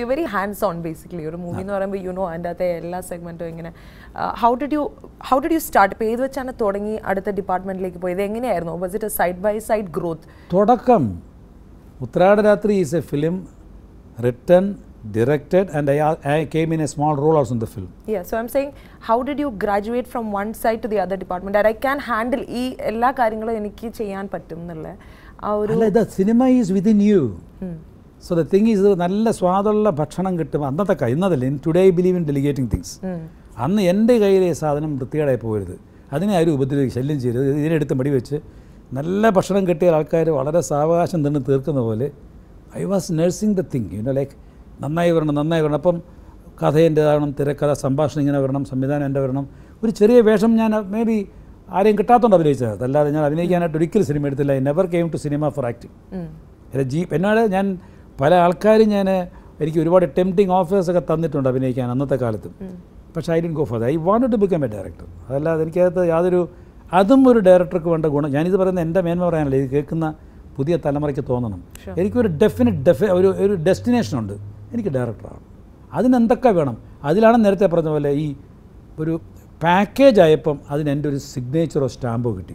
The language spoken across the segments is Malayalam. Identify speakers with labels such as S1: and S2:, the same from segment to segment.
S1: വെരി ഹാൻഡ്സ് ഓൺ ബേസിക്കലി ഒരു മൂവി എന്ന് പറയുമ്പോൾ യു നോ അതിൻ്റെ അകത്തെ എല്ലാ സെഗ്മെൻറ്റും ഇങ്ങനെ how did you how did you start ഇപ്പോൾ ഏത് വെച്ചാണ് തുടങ്ങി അടുത്ത ഡിപ്പാർട്ട്മെന്റിലേക്ക് പോയത് എങ്ങനെയായിരുന്നു was it side by side growth
S2: തുടക്കം Uthrada Rathri is a film written directed and I I came in a small role also in the film
S1: Yeah, so I'm saying, how did you graduate from one side to the other department? That I can handle ഈ എല്ലാ കാര്യങ്ങളും എനിക്ക് ചെയ്യാൻ പറ്റും എന്നുള്ള ആ ഒരു
S2: അല്ല ഇത് സിനിമ is within you so the thing is നല്ല സ്വാദുള്ള ഭക്ഷണം കിട്ടും അന്നത്തെ കാ- ഇന്നതല്ല in today I believe in delegating things അന്ന് എൻ്റെ കയ്യിലെ സാധനം വൃത്തികേടായി പോകരുത് അതിനെ ആരും ഉപദ്രവിക്കും ശല്യം ചെയ്യരുത് ഇതിനെടുത്ത് മടി വെച്ച് നല്ല ഭക്ഷണം കിട്ടിയ ആൾക്കാർ വളരെ സാവകാശം തന്നെ തീർക്കുന്ന പോലെ I was nursing the thing you know like നന്നായി വരണം നന്നായി വരണം അപ്പം കഥ എൻ്റെതാകണം തിരക്കഥ സംഭാഷണം ഇങ്ങനെ വരണം സംവിധാനം എൻ്റെ വരണം ഒരു ചെറിയ വേഷം ഞാൻ മേ ബി ആരെയും കിട്ടാത്തതുകൊണ്ട് അഭിനയിച്ചത് അല്ലാതെ ഞാൻ അഭിനയിക്കാനായിട്ട് ഒരിക്കലും സിനിമ എടുത്തില്ല I never came to cinema for acting എൻ്റെ ജീ എന്നോട് ഞാൻ പല ആൾക്കാരും ഞാൻ എനിക്ക് ഒരുപാട് ടെംപ്റ്റിംഗ് ഓഫേഴ്സൊക്കെ തന്നിട്ടുണ്ട് അഭിനയിക്കാൻ അന്നത്തെ കാലത്തും പക്ഷേ I didn't go for I want to become a director അതല്ലാതെ എനിക്കകത്ത് യാതൊരു അതും ഒരു ഡയറക്ടർക്ക് വേണ്ട ഗുണം ഞാനിത് പറയുന്നത് എൻ്റെ മേന്മ പറയാനല്ല ഇത് കേൾക്കുന്ന പുതിയ തലമുറയ്ക്ക് തോന്നണം എനിക്കൊരു ഡെഫിനറ്റ് ഡെഫി ഒരു ഒരു ഡെസ്റ്റിനേഷൻ ഉണ്ട് എനിക്ക് ഡയറക്ടറാണ് അതിനെന്തൊക്കെ വേണം അതിലാണ് നേരത്തെ പറഞ്ഞ പോലെ ഈ ഒരു പാക്കേജ് ആയപ്പം അതിന് എൻ്റെ ഒരു സിഗ്നേച്ചറോ സ്റ്റാമ്പോ കിട്ടി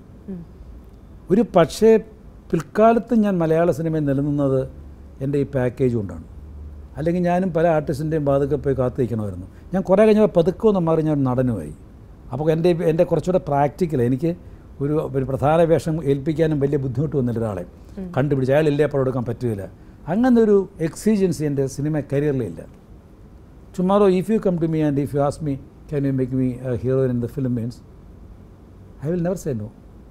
S2: ഒരു പക്ഷേ പിൽക്കാലത്ത് ഞാൻ മലയാള സിനിമയിൽ നിലനിന്നത് എൻ്റെ ഈ പാക്കേജ് കൊണ്ടാണ് അല്ലെങ്കിൽ ഞാനും പല ആർട്ടിസ്റ്റിൻ്റെയും ബാധക പോയി കാത്തിരിക്കണമായിരുന്നു ഞാൻ കുറേ കഴിഞ്ഞപ്പോൾ പതുക്കെ ഒന്ന് മാറി ഞാൻ ഒരു നടനുമായി അപ്പോൾ എൻ്റെ എൻ്റെ കുറച്ചുകൂടെ പ്രാക്ടിക്കൽ എനിക്ക് ഒരു ഒരു പ്രധാന വേഷം ഏൽപ്പിക്കാനും വലിയ ബുദ്ധിമുട്ട് വന്നില്ല ഒരാളെ കണ്ടുപിടിച്ച് അയാളില്ലേ അപ്പോൾ എടുക്കാൻ പറ്റുകയില്ല അങ്ങനെ ഒരു എക്സിജൻസി എൻ്റെ സിനിമ കരിയറിലില്ല tomorrow if you come to me and if you ask me can you make me hero in the film means I will never say no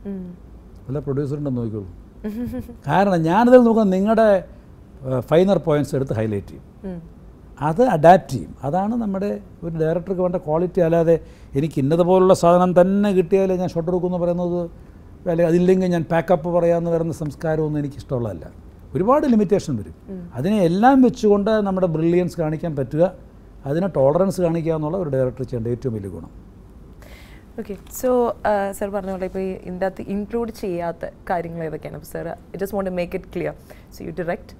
S2: വല്ല പ്രൊഡ്യൂസറുണ്ടെന്ന് നോക്കിക്കോളൂ കാരണം ഞാനതിൽ നോക്കാൻ നിങ്ങളുടെ ഫൈനർ പോയിന്റ്സ് എടുത്ത് ഹൈലൈറ്റ് ചെയ്യും അത് അഡാപ്റ്റ് ചെയ്യും അതാണ് നമ്മുടെ ഒരു ഡയറക്ടർക്ക് വേണ്ട ക്വാളിറ്റി അല്ലാതെ എനിക്ക് ഇന്നതുപോലുള്ള സാധനം തന്നെ കിട്ടിയാലേ ഞാൻ ഷോട്ട് എടുക്കുമെന്ന് പറയുന്നത് അല്ലെങ്കിൽ അതില്ലെങ്കിൽ ഞാൻ പാക്കപ്പ് പറയാമെന്ന് പറയുന്ന സംസ്കാരമൊന്നും എനിക്ക് ഇഷ്ടമുള്ളതല്ല ഒരുപാട് ലിമിറ്റേഷൻ വരും അതിനെ എല്ലാം വെച്ചുകൊണ്ട് നമ്മുടെ ബ്രില്യൻസ് കാണിക്കാൻ പറ്റുക അതിനെ ടോളറൻസ് കാണിക്കുക എന്നുള്ള ഒരു ഡയറക്ടർ ചെയ്യേണ്ട ഏറ്റവും വലിയ ഗുണം
S1: ഓക്കെ സോ സർ പറഞ്ഞ പോലെ ഇപ്പോൾ ഇതിൻ്റെ അകത്ത് ഇൻക്ലൂഡ് ചെയ്യാത്ത കാര്യങ്ങൾ ഏതൊക്കെയാണ് അപ്പോൾ sir I just want make it clear so you direct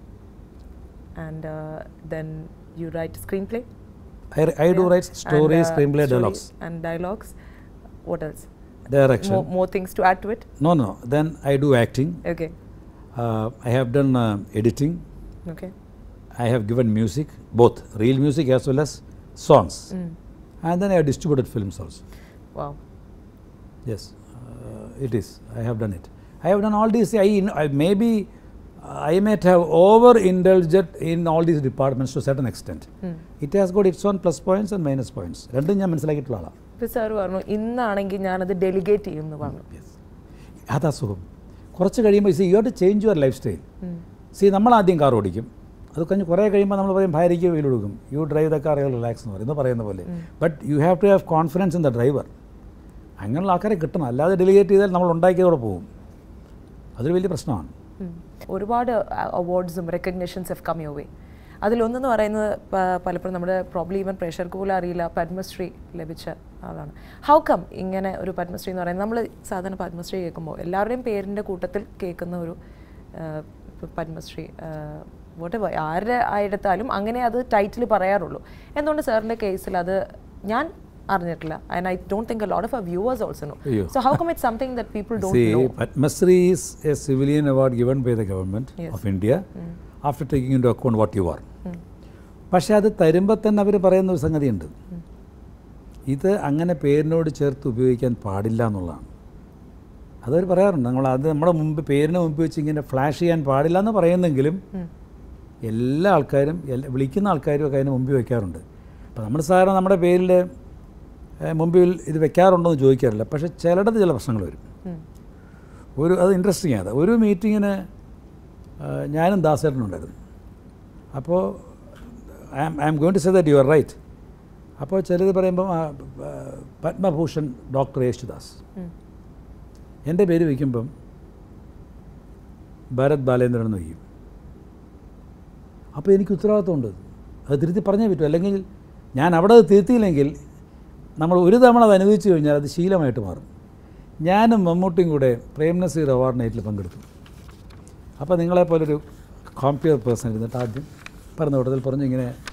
S1: and then you write screenplay
S2: I I do write story screenplay dialogues
S1: and dialogues what else
S2: direction
S1: more things to add to it
S2: No, no. Then I do acting.
S1: Okay
S2: Uh, I have done uh, editing.
S1: Okay
S2: I have given music, both real music as well as songs. And then I have distributed films also.
S1: Wow
S2: Yes, uh, it is. I have done it. I have done all these. I, I maybe I might have over indulged in all these departments to a certain extent. It has got its own plus points and minus points. രണ്ടും ഞാൻ മനസ്സിലാക്കിയിട്ടുള്ള ആളാണ്
S1: ഇപ്പോൾ സാർ പറഞ്ഞു ഇന്നാണെങ്കിൽ ഞാനത് ഡെലിഗേറ്റ് ചെയ്യും എന്ന് പറഞ്ഞു
S2: യെസ് അതാ സുഖം കുറച്ച് കഴിയുമ്പോൾ see you have to change your lifestyle see നമ്മൾ ആദ്യം കാർ ഓടിക്കും അത് കഴിഞ്ഞ് കുറേ കഴിയുമ്പോൾ നമ്മൾ പറയും ഭാര്യയ്ക്ക് വെയിൽ കൊടുക്കും you drive the car relax എന്ന് പറയും എന്ന് പറയുന്ന പോലെ but you have to have confidence in the driver അങ്ങനെയുള്ള ആൾക്കാരെ കിട്ടണം അല്ലാതെ ഡെലിഗേറ്റ് ചെയ്താൽ നമ്മൾ ഉണ്ടാക്കിയതോടെ പോകും അതൊരു വലിയ പ്രശ്നമാണ്
S1: ഉം. ഒരുപാട് അവാർഡ്സും recognitions have come your way അതിലൊന്നെന്ന് പറയുന്നത് പ- പലപ്പോഴും നമ്മുടെ പ്രോബ്ലം ഈവൻ പ്രേക്ഷകർക്ക് പോലും അറിയില്ല പത്മശ്രീ ലഭിച്ച ആളാണ് ഹൗ കം ഇങ്ങനെ ഒരു പത്മശ്രീ എന്ന് പറയുന്നത് നമ്മൾ സാധാരണ പത്മശ്രീ കേൾക്കുമ്പോൾ എല്ലാവരുടെയും പേരിൻ്റെ കൂട്ടത്തിൽ കേൾക്കുന്ന ഒരു ആ, ഇപ്പൊ പത്മശ്രീ വോട്ട് ആരുടെ ആയിടത്താലും അങ്ങനെ അത് ടൈറ്റിൽ പറയാറുള്ളൂ എന്തുകൊണ്ട് സാറിൻ്റെ കേസിൽ അത് ഞാൻ അറിഞ്ഞിട്ടില്ല and I don't think a lot of viewers also know
S2: അയ്യോ.
S1: So how come it something that people don't
S2: See,
S1: no
S2: Padmasri is a civilian award given by the government
S1: Yes.
S2: of India after taking into account what you are. പക്ഷേ അത് തരുമ്പോൾ തന്നെ അവർ പറയുന്ന ഒരു സംഗതിയുണ്ട് ഇത് അങ്ങനെ പേരിനോട് ചേർത്ത് ഉപയോഗിക്കാൻ പാടില്ല എന്നുള്ളതാണ് അതവർ പറയാറുണ്ട് നമ്മൾ അത് നമ്മുടെ മുമ്പ് പേരിന് മുമ്പ് വെച്ച് ഇങ്ങനെ ഫ്ലാഷ് ചെയ്യാൻ പാടില്ല എന്ന് പറയുന്നെങ്കിലും എല്ലാ ആൾക്കാരും എല്ലാ വിളിക്കുന്ന ആൾക്കാരും ഒക്കെ അതിന് മുമ്പിൽ വയ്ക്കാറുണ്ട് അപ്പോൾ നമ്മൾ സാധാരണ നമ്മുടെ പേരിൽ ഏഹ്, മുമ്പിൽ ഇത് വെക്കാറുണ്ടോ എന്ന് ചോദിക്കാറില്ല പക്ഷേ ചിലയിടത്ത് ചില പ്രശ്നങ്ങൾ വരും ഒരു അത് ഇൻട്രസ്റ്റിംഗ് ആണ് ഒരു മീറ്റിങ്ങിന് ഞാനും ദാസേട്ടനുണ്ടായിരുന്നു അപ്പോൾ I am I am going to say that you are right അപ്പോൾ ചിലത് പറയുമ്പം ആ, ആ, പത്മഭൂഷൺ ഡോക്ടർ യേശുദാസ് എൻ്റെ പേര് വയ്ക്കുമ്പം ഭരത് ബാലേന്ദ്രൻ എന്ന് വയ്ക്കും അപ്പോൾ എനിക്ക് ഉത്തരവാദിത്വമുണ്ട് അത് തിരുത്തി പറഞ്ഞേ പറ്റൂ അല്ലെങ്കിൽ ഞാൻ അവിടെ അത് തിരുത്തിയില്ലെങ്കിൽ നമ്മൾ ഒരു തവണ അത് അനുവദിച്ചു കഴിഞ്ഞാൽ അത് ശീലമായിട്ട് മാറും ഞാനും മമ്മൂട്ടിയും കൂടെ പ്രേം നസീർ അവാർഡ് നൈറ്റിൽ പങ്കെടുത്തു അപ്പോൾ നിങ്ങളെപ്പോലൊരു കോമ്പിയർ പേഴ്സൺ ഇരുന്നിട്ട് ആദ്യം പറഞ്ഞ കൂട്ടത്തിൽ പറഞ്ഞു ഇങ്ങനെ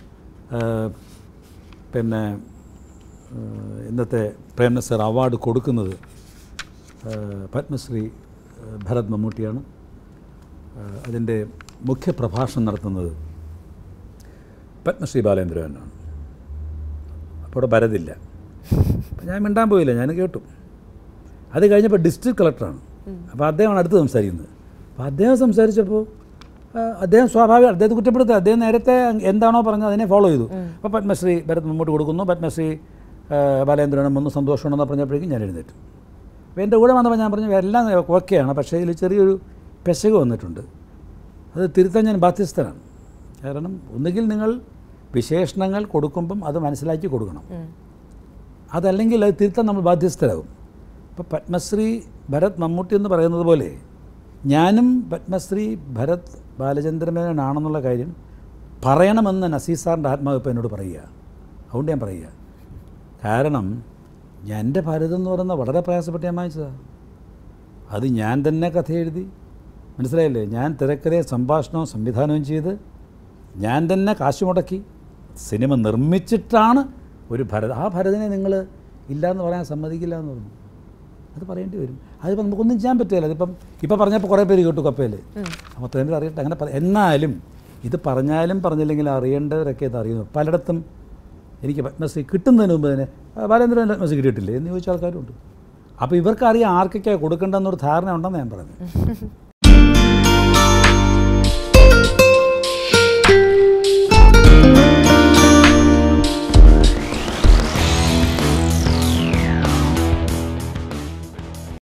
S2: ഏഹ്, പിന്നെ ഏഹ്, ഇന്നത്തെ പ്രേംനസർ അവാർഡ് കൊടുക്കുന്നത് ഏഹ്, പത്മശ്രീ ഏഹ്, ഭരത് മമ്മൂട്ടിയാണ് ഏഹ്, അതിൻ്റെ മുഖ്യ പ്രഭാഷണം നടത്തുന്നത് പത്മശ്രീ ബാലേന്ദ്രനാണ് അപ്പോൾ അവിടെ ഭരതില്ല അപ്പോൾ ഞാൻ മിണ്ടാൻ പോയില്ല ഞാൻ കേട്ടു അത് കഴിഞ്ഞപ്പോൾ ഡിസ്ട്രിക്ട് കളക്ടറാണ് അപ്പോൾ അദ്ദേഹമാണ് അടുത്ത് സംസാരിക്കുന്നത് അപ്പോൾ അദ്ദേഹം സംസാരിച്ചപ്പോൾ ആ, അദ്ദേഹം സ്വാഭാവിക അദ്ദേഹത്തെ കുറ്റപ്പെടുത്തുക അദ്ദേഹം നേരത്തെ എന്താണോ പറഞ്ഞത് അതിനെ ഫോളോ ചെയ്തു അപ്പോൾ പത്മശ്രീ ഭരത് മുമ്പോട്ട് കൊടുക്കുന്നു പത്മശ്രീ ആ, ബാലേന്ദ്രനും ഒന്ന് സന്തോഷമുണ്ടെന്ന് പറഞ്ഞപ്പോഴേക്കും ഞാൻ എഴുന്നേറ്റു അപ്പോൾ എൻ്റെ കൂടെ വന്നപ്പോൾ ഞാൻ പറഞ്ഞു എല്ലാം ഓക്കെയാണ് പക്ഷേ ഇതിൽ ചെറിയൊരു പെശക് വന്നിട്ടുണ്ട് അത് തിരുത്താൻ ഞാൻ ബാധ്യസ്ഥനാണ് കാരണം ഒന്നുകിൽ നിങ്ങൾ വിശേഷണങ്ങൾ കൊടുക്കുമ്പം അത് മനസ്സിലാക്കി കൊടുക്കണം അതല്ലെങ്കിൽ അത് തിരുത്താൻ നമ്മൾ ബാധ്യസ്ഥരാകും ഇപ്പോൾ പത്മശ്രീ ഭരത് മമ്മൂട്ടി എന്ന് പറയുന്നത് പോലെ ഞാനും പത്മശ്രീ ഭരത് ബാലചന്ദ്രമേനോനാണെന്നുള്ള കാര്യം പറയണമെന്ന് നസീർ സാറിൻ്റെ ആത്മാവ് ഇപ്പോൾ എന്നോട് പറയുക അതുകൊണ്ട് ഞാൻ പറയുക കാരണം ഞാൻ എൻ്റെ ഭാരതം എന്ന് പറയുന്നത് വളരെ പ്രയാസപ്പെട്ട് ഞാൻ വാങ്ങിച്ചതാണ് അത് ഞാൻ തന്നെ കഥ എഴുതി മനസ്സിലായില്ലേ ഞാൻ തിരക്കഥയും സംഭാഷണവും സംവിധാനവും ചെയ്ത് ഞാൻ തന്നെ കാശ് മുടക്കി സിനിമ നിർമ്മിച്ചിട്ടാണ് ഒരു ഭരത ആ ഭരതനെ നിങ്ങൾ ഇല്ലയെന്ന് പറയാൻ സമ്മതിക്കില്ല എന്ന് പറഞ്ഞു അത് പറയേണ്ടി വരും അതിപ്പോൾ നമുക്കൊന്നും ചെയ്യാൻ പറ്റില്ല അതിപ്പം ഇപ്പം പറഞ്ഞപ്പോൾ കുറേ പേര് കേട്ടു കപ്പയിൽ അപ്പോൾ അത്രയും പേര് അറിയട്ടെ അങ്ങനെ പറ- എന്നാലും ഇത് പറഞ്ഞാലും പറഞ്ഞില്ലെങ്കിലും അറിയേണ്ടവരൊക്കെ ഇത് അറിയുന്നു പലയിടത്തും എനിക്ക് പത്മശ്രീ കിട്ടുന്നതിന് മുമ്പ് തന്നെ "ആ, ബാലേന്ദ്രൻ പത്മശ്രീ കിട്ടിയിട്ടില്ലേ എന്ന് ചോദിച്ച ആൾക്കാരുണ്ട് അപ്പോൾ ഇവർക്കറിയാം ആർക്കൊക്കെയാണ് കൊടുക്കേണ്ടതെന്നൊരു ധാരണ ഉണ്ടെന്ന് ഞാൻ പറഞ്ഞു